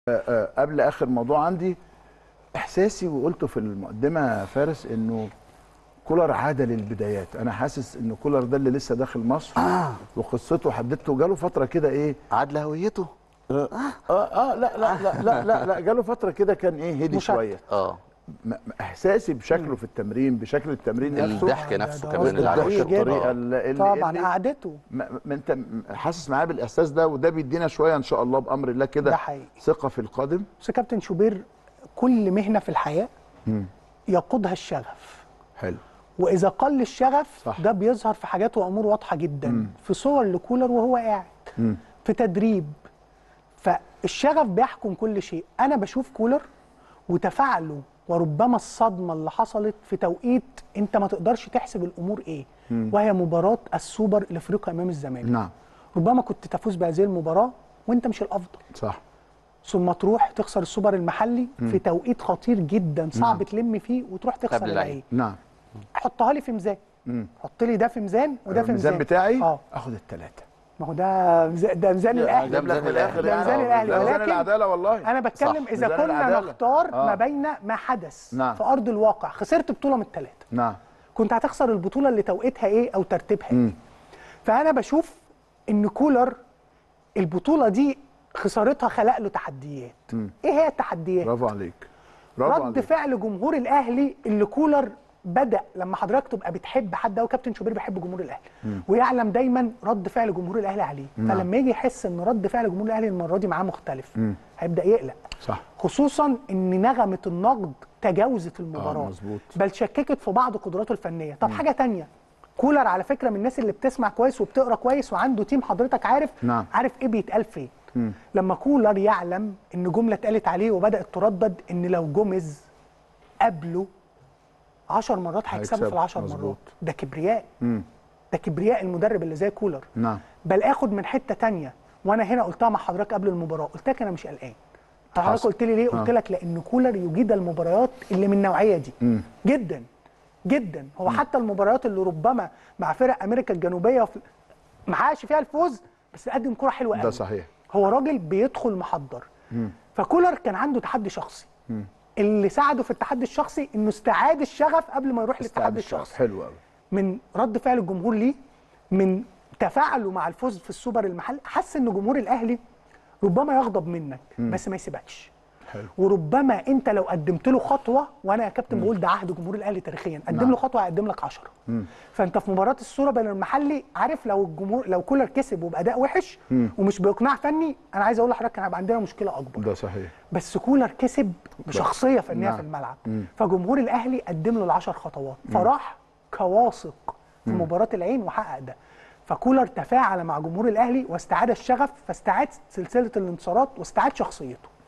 آه، قبل اخر موضوع عندي احساسي وقلته في المقدمه يا فارس انه كولر عاد للبدايات انا حاسس ان كولر ده اللي لسه داخل مصر آه. وقصته حددته جاله فتره كده ايه عاد لهويته اه اه لا لا لا لا لا, لا جاله فتره كده كان ايه هدي مشتت. شويه اه م- م- احساسي بشكله في التمرين بشكل التمرين نفسه الضحك ده- نفسه ده كمان قصد اللي على طبيعي وشه جدا. الطريقه آه. اللي اللي- طبعا اللي- قعدته ما ما انت م- حاسس معاه بالاحساس ده وده بيدينا شويه ان شاء الله بامر الله كده ده حقيقي. ثقه في القادم بس يا كابتن شوبير كل مهنه في الحياه يقودها الشغف حلو واذا قل الشغف صح. ده بيظهر في حاجات وامور واضحه جدا في صور لكولر وهو قاعد في تدريب فالشغف بيحكم كل شيء انا بشوف كولر وتفاعله وربما الصدمه اللي حصلت في توقيت انت ما تقدرش تحسب الامور ايه وهي مباراه السوبر الافريقي امام الزمالك نعم ربما كنت تفوز بهذه المباراه وانت مش الافضل صح ثم تروح تخسر السوبر المحلي في توقيت خطير جدا صعب نعم. تلم فيه وتروح تخسر قبل العيد. العيد نعم حطها لي في ميزان حط لي ده في ميزان وده في الميزان ميزان بتاعي اه اخد الثلاثه ما هو ده ميزان- ده ميزان الاهلي ده ميزان الأهلي. ده ميزان الاهلي ميزان ولكن العداله والله انا بتكلم صح. اذا ميزان كنا العدالة. نختار آه. ما بين ما حدث نعم. في ارض الواقع خسرت بطوله من الثلاثه نعم كنت هتخسر البطوله اللي توقيتها ايه او ترتيبها ايه فانا بشوف ان كولر البطوله دي خسارتها خلق له تحديات ايه هي التحديات برافو عليك برافو رد عليك فعل جمهور الاهلي اللي كولر بدا لما حضرتك تبقى بتحب حد او كابتن شوبير بيحب جمهور الاهلي ويعلم دايما رد فعل جمهور الاهلي عليه فلما يجي يحس ان رد فعل جمهور الاهلي المره دي معاه مختلف هيبدا يقلق صح خصوصا ان نغمه النقد تجاوزت المباراه آه، مظبوط. بل شككت في بعض قدراته الفنيه طب حاجه تانية كولر على فكره من الناس اللي بتسمع كويس وبتقرا كويس وعنده تيم حضرتك عارف نعم. عارف ايه بيتقال فين لما كولر يعلم ان جمله اتقالت عليه وبدات تردد ان لو جوميز قبله 10 مرات هيكسبه في هيكسب، العشر مظبوط. مرات ده كبرياء ده كبرياء المدرب اللي زي كولر نعم بل اخد من حته تانية وانا هنا قلتها مع حضرتك قبل المباراه قلت لك انا مش قلقان حضرتك حصل. قلت لي ليه قلت آه. لك لان كولر يجيد المباريات اللي من النوعيه دي جدا جدا هو حتى المباريات اللي ربما مع فرق امريكا الجنوبيه وفي ما حققش فيها الفوز بس قدم كره حلوه قوي ده صحيح هو راجل بيدخل محضر فكولر كان عنده تحدي شخصي اللي ساعده في التحدي الشخصي انه استعاد الشغف قبل ما يروح للتحدي الشخصي حلو قوي من رد فعل الجمهور ليه من تفاعله مع الفوز في السوبر المحلي حس ان جمهور الاهلي ربما يغضب منك بس ما يسيبكش حلو. وربما انت لو قدمت له خطوه وانا يا كابتن بقول ده عهد جمهور الاهلي تاريخيا قدم نعم. له خطوه هيقدم لك 10 فانت في مباراه الصوره بين المحلي عارف لو الجمهور لو كولر كسب وباداء وحش ومش باقناع فني انا عايز اقول لحضرتك كان هيبقى عندنا مشكله اكبر ده صحيح بس كولر كسب بشخصيه فنيه نعم. في الملعب فجمهور الاهلي قدم له العشر خطوات فراح كواثق في مباراه العين وحقق ده فكولر تفاعل مع جمهور الاهلي واستعاد الشغف فاستعاد سلسله الانتصارات واستعاد شخصيته